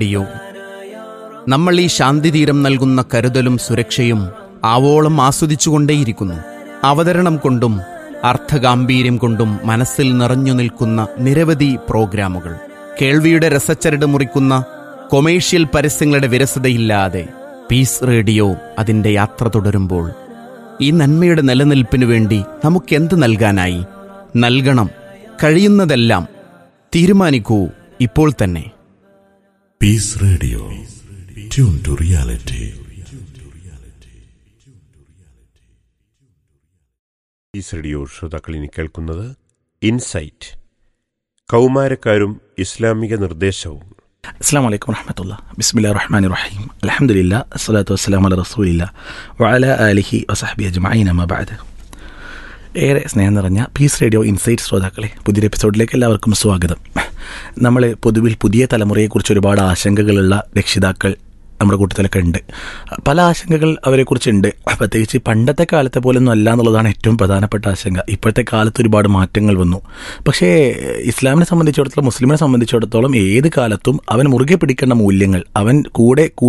അയ്യോ നമ്മൾ ഈ ശാന്തിതീരം നൽകുന്ന കരുതലും സുരക്ഷയും ആവോളം ആസ്വദിച്ചുകൊണ്ടേയിരിക്കുന്നു അവതരണം കൊണ്ടും അർത്ഥഗാംഭീര്യം കൊണ്ടും മനസ്സിൽ നിറഞ്ഞു നിൽക്കുന്ന നിരവധി പ്രോഗ്രാമുകൾ കേൾവിയുടെ രസച്ചരട് മുറിക്കുന്ന കൊമേഴ്ഷ്യൽ പരസ്യങ്ങളുടെ വിരസതയില്ലാതെ പീസ് റേഡിയോ അതിൻ്റെ യാത്ര തുടരുമ്പോൾ ഈ നന്മയുടെ നിലനിൽപ്പിനു വേണ്ടി നമുക്കെന്ത് നൽകാനായി നൽകണം കഴിയുന്നതെല്ലാം തീരുമാനിക്കൂ ഇപ്പോൾ തന്നെ Peace Radio tune to reality ഈ റേഡിയോ ശ്രോതാക്കൾ ഇനി കേൾക്കുന്നത് ഇൻസൈറ്റ് കൗമാരക്കാരും ഇസ്ലാമിക നിർദ്ദേശവും അസ്സാം വലൈക്കും വറഹമത്തുള്ള ബിസ്മില്ലാ റഹ്മാൻ റഹീം അലഹമുല്ല അസ്സലാത്തു വസ്സലാം അല റസൂലില്ല വഅല ആലിഹി വസഹബി അജ്മഈൻ അമ്മ ബഅദ് ഏറെ സ്നേഹം നിറഞ്ഞ പീസ് റേഡിയോ ഇൻസൈറ്റ് ശ്രോതാക്കളെ പുതിയൊരു എപ്പിസോഡിലേക്ക് എല്ലാവർക്കും സ്വാഗതം നമ്മൾ പൊതുവിൽ പുതിയ തലമുറയെക്കുറിച്ച് ഒരുപാട് ആശങ്കകളുള്ള രക്ഷിതാക്കൾ നമ്മുടെ കൂട്ടത്തിലൊക്കെ ഉണ്ട് പല ആശങ്കകൾ അവരെക്കുറിച്ചുണ്ട് പ്രത്യേകിച്ച് പണ്ടത്തെ കാലത്തെ പോലൊന്നും അല്ല എന്നുള്ളതാണ് ഏറ്റവും പ്രധാനപ്പെട്ട ആശങ്ക ഇപ്പോഴത്തെ കാലത്ത് ഒരുപാട് മാറ്റങ്ങൾ വന്നു പക്ഷേ ഇസ്ലാമിനെ സംബന്ധിച്ചിടത്തോളം മുസ്ലിമിനെ സംബന്ധിച്ചിടത്തോളം ഏത് കാലത്തും അവൻ മുറുകെ പിടിക്കേണ്ട മൂല്യങ്ങൾ അവൻ കൂടെ